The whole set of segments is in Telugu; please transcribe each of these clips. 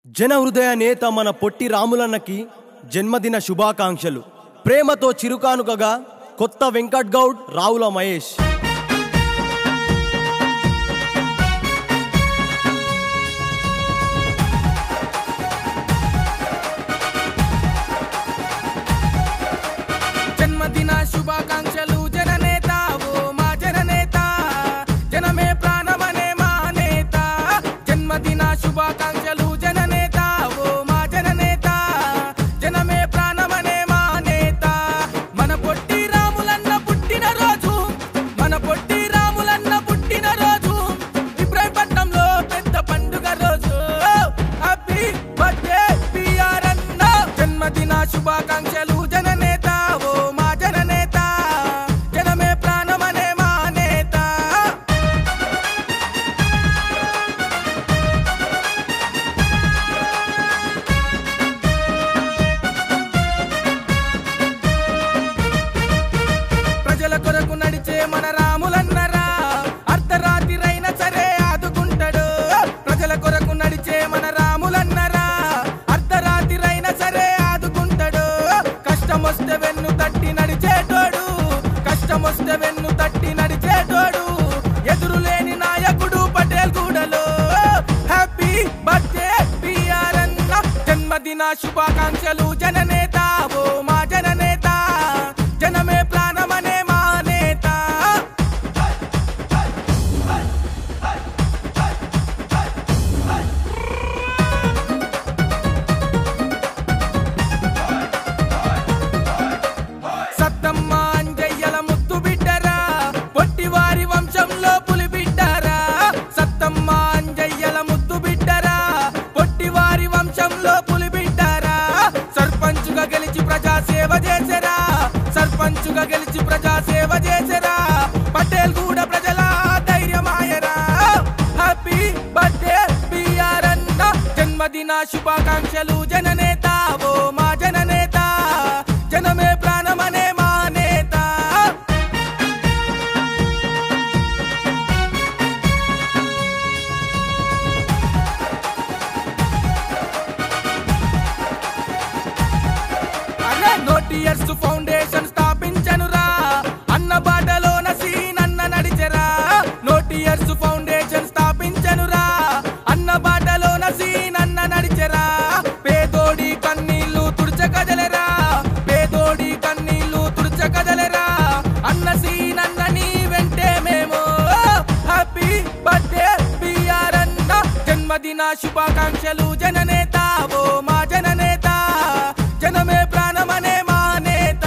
జన హృదయ నేత మన పొట్టి రాములన్నకి జన్మదిన శుభాకాంక్షలు ప్రేమతో చిరుకానుకగా కొత్త వెంకట్ గౌడ్ రావుల మహేష్ జన్మదిన శుభాకాంక్షలు జననేత ఓ మా జననేత జనమే ప్రాణమనే మా నేత జన్మదిన శుభాకాంక్షలు జననేత ఓ మా జననేత జనమే ప్రాణమనే మా నేత మన పొట్టి రాములన్న పుట్టిన రోజు మన పొట్టి రాములన్న పుట్టిన రోజు ఇబ్రాహీంపట్నంలో పెద్ద పండుగ రోజు హ్యాపీ బర్త్డే పిఆర్ అన్న జన్మదిన శుభాకాంక్షలు జననేత ఓ మా జననేత జనమే ప్రాణమనే మా నేత ప్రజల కొరకు నడిచే మన రాములన్నరా అర్ధరాత్రిరైనా సరే ఆదుకుంటాడు ప్రజల కొరకు నడిచే మన రాములన్నరా అర్ధరాత్రిరైనా సరే ఆదుకుంటాడు కష్టం వస్తే వెన్ను తట్టి నడిచేటోడు కష్టం వస్తే వెన్ను తట్టి నడిచేటోడు ఎదురు లేని నాయకుడు పటేల్ గూడలో హ్యాపీ బర్త్డే పిఆర్ అన్న జన్మదిన శుభాకాంక్షలు జననేత ఓ మా జననేత జనమే ప్రాణమనే మా నేత సత్తమ్మ అంజయ్యల ముద్దు బిడ్డరా పొట్టివారి వంశంలో పులి బిడ్డరా సత్తమ్మ అంజయ్యల ముద్దు బిడ్డరా పొట్టివారి వంశంలో పులి బిడ్డరా సర్పంచుగా గెలిచి ప్రజా సేవ చేసరా సర్పంచుగా గెలిచి ప్రజా సేవ చేసరా పటేల్ కూడా ప్రజల ధైర్యమాయరా హ్యాపీ బర్త్డే పిఆర్ అన్న జన్మదిన శుభాకాంక్షలు జననేత ఓ మా జననేత జనమే ప్రాణమనే మా నేత అరే నోటియర్స్ ఫౌండేషన్ స్థాపించనురా అన్న బాటలోన సీనన్న నడిచెరా నోటియర్స్ ఫౌండేషన్ స్థాపించనురా అన్న బాటలోన సీనన్న నడిచెరా పేదోడి కన్నీళ్లు తుడిచ కదలరా పేదోడి కన్నీళ్లు తుడిచ కదలరా అన్న సీనన్న నీ వెంటే మేము హ్యాపీ బర్త్డే పిఆర్ అన్న జన్మదిన శుభాకాంక్షలు జననేత ఓ మా జననేత జనమే ప్రాణమనే మా నేత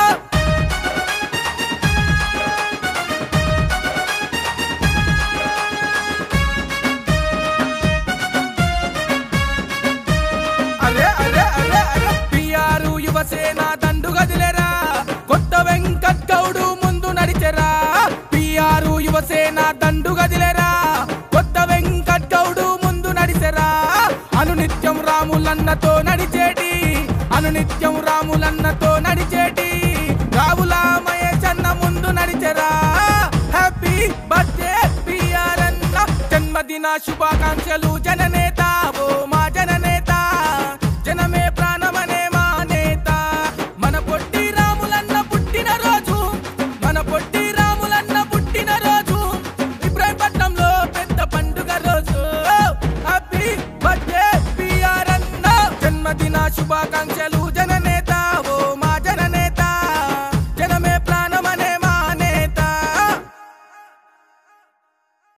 అరే అరే అరే అరే పిఆర్ యువసేన దండు గదిలేరా కొత్త వెంకట్ గౌడు ముందు నడిచెరా పిఆర్ యువసేన దండు గదిలేరా కొత్త వెంకట్ గౌడు ముందు నడిచెరా అనునిత్యం రాములన్నతో నడిచేటి అనునిత్యం రాములన్నతో నడిచేటి రావుల మహేశన్న ముందు నడిచెరా హ్యాపీ బర్త్డే పిఆర్ అన్న జన్మదిన శుభాకాంక్షలు జననేత ఓ మా జననేత జనమే ప్రాణమనే మా నేత మన పొట్టి రాములన్న పుట్టిన రోజు మన పొట్టి రాములన్న పుట్టిన రోజు ఇబ్రాహీంపట్నంలో పెద్ద పండుగ రోజు హ్యాపీ బర్త్డే పిఆర్ అన్న జన్మదిన శుభాకాంక్షలు జన